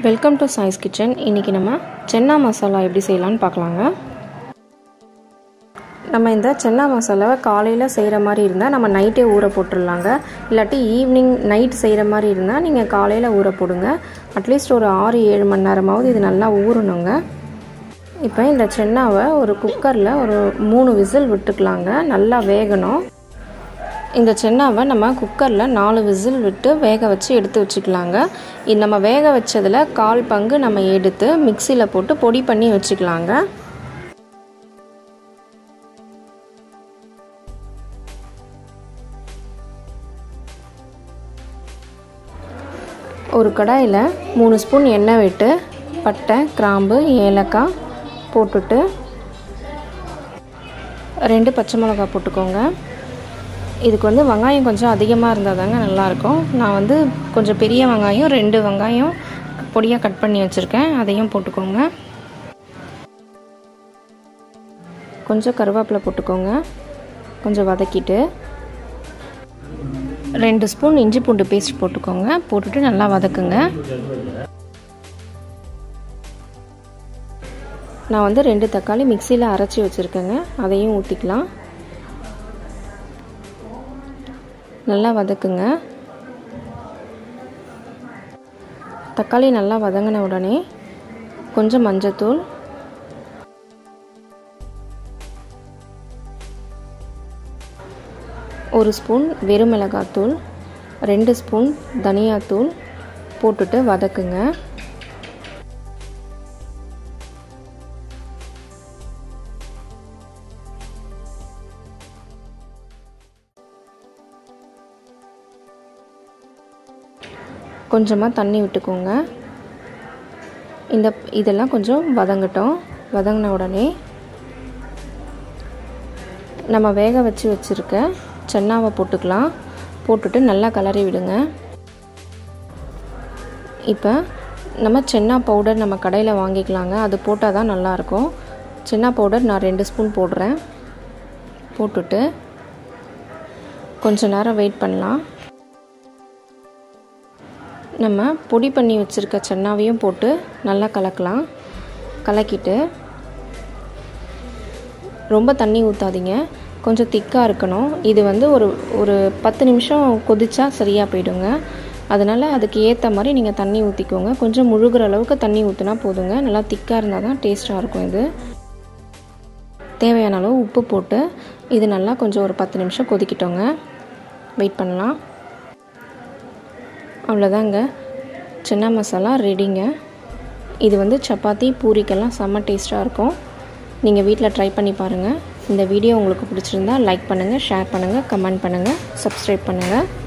welcome to choice kitchen இன்றைக்கி நம்ம சென்னா மசாலா எப்படி செய்யலான்னு பார்க்கலாங்க நம்ம இந்த சென்னா மசாலாவை காலையில் செய்கிற மாதிரி இருந்தால் நம்ம நைட்டே ஊற போட்டுடலாங்க இல்லாட்டி ஈவினிங் நைட் செய்கிற மாதிரி இருந்தால் நீங்கள் காலையில் ஊற போடுங்க அட்லீஸ்ட் ஒரு ஆறு ஏழு மணி நேரமாவது இது நல்லா ஊறணுங்க இப்போ இந்த சென்னாவை ஒரு குக்கரில் ஒரு மூணு விசில் விட்டுக்கலாங்க நல்லா வேகணும் இந்த சென்னாவை நம்ம குக்கரில் நாலு விசில் விட்டு வேக வச்சு எடுத்து வச்சுக்கலாங்க இது நம்ம வேக வச்சதில் கால் பங்கு நம்ம எடுத்து மிக்சியில் போட்டு பொடி பண்ணி வச்சுக்கலாங்க ஒரு கடாயில் மூணு ஸ்பூன் எண்ணெய் விட்டு பட்டை கிராம்பு ஏலக்காய் போட்டுட்டு ரெண்டு பச்சை மிளகா போட்டுக்கோங்க இதுக்கு வந்து வெங்காயம் கொஞ்சம் அதிகமாக இருந்தால் தாங்க நல்லாயிருக்கும் நான் வந்து கொஞ்சம் பெரிய வெங்காயம் ரெண்டு வெங்காயம் பொடியாக கட் பண்ணி வச்சுருக்கேன் அதையும் போட்டுக்கோங்க கொஞ்சம் கருவேப்பிலை போட்டுக்கோங்க கொஞ்சம் வதக்கிட்டு ரெண்டு ஸ்பூன் இஞ்சி பூண்டு பேஸ்ட் போட்டுக்கோங்க போட்டுட்டு நல்லா வதக்குங்க நான் வந்து ரெண்டு தக்காளி மிக்சியில் அரைச்சி வச்சுருக்கேங்க அதையும் ஊற்றிக்கலாம் நல்லா வதக்குங்க தக்காளி நல்லா வதங்கின உடனே கொஞ்சம் மஞ்சத்தூள் ஒரு ஸ்பூன் வெறுமிளகாத்தூள் ரெண்டு ஸ்பூன் தனியாத்தூள் போட்டுட்டு வதக்குங்க கொஞ்சமாக தண்ணி விட்டுக்கோங்க இந்த இதெல்லாம் கொஞ்சம் வதங்கட்டும் வதங்கின உடனே நம்ம வேக வச்சு வச்சுருக்க சென்னாவை போட்டுக்கலாம் போட்டுட்டு நல்லா கலரி விடுங்க இப்போ நம்ம சென்னா பவுடர் நம்ம கடையில் வாங்கிக்கலாங்க அது போட்டால் தான் நல்லாயிருக்கும் சென்னா பவுடர் நான் ரெண்டு ஸ்பூன் போடுறேன் போட்டுட்டு கொஞ்ச நேரம் வெயிட் பண்ணலாம் நம்ம பொடி பண்ணி வச்சுருக்க சென்னாவையும் போட்டு நல்லா கலக்கலாம் கலக்கிட்டு ரொம்ப தண்ணி ஊற்றாதீங்க கொஞ்சம் திக்காக இருக்கணும் இது வந்து ஒரு ஒரு பத்து நிமிஷம் கொதிச்சா சரியாக போயிடுங்க அதனால் அதுக்கு ஏற்ற மாதிரி நீங்கள் தண்ணி ஊற்றிக்கோங்க கொஞ்சம் முழுகிற அளவுக்கு தண்ணி ஊற்றினா போதுங்க நல்லா திக்காக இருந்தால் தான் டேஸ்ட்டாக இருக்கும் இது தேவையான அளவு உப்பு போட்டு இது நல்லா கொஞ்சம் ஒரு பத்து நிமிஷம் கொதிக்கிட்டோங்க வெயிட் பண்ணலாம் அவ்வளோதாங்க சென்னா மசாலா ரெடிங்க இது வந்து சப்பாத்தி பூரிக்கெல்லாம் செம்ம டேஸ்ட்டாக இருக்கும் நீங்கள் வீட்டில் ட்ரை பண்ணி பாருங்கள் இந்த வீடியோ உங்களுக்கு பிடிச்சிருந்தா லைக் பண்ணுங்கள் ஷேர் பண்ணுங்கள் கமெண்ட் பண்ணுங்கள் சப்ஸ்கிரைப் பண்ணுங்கள்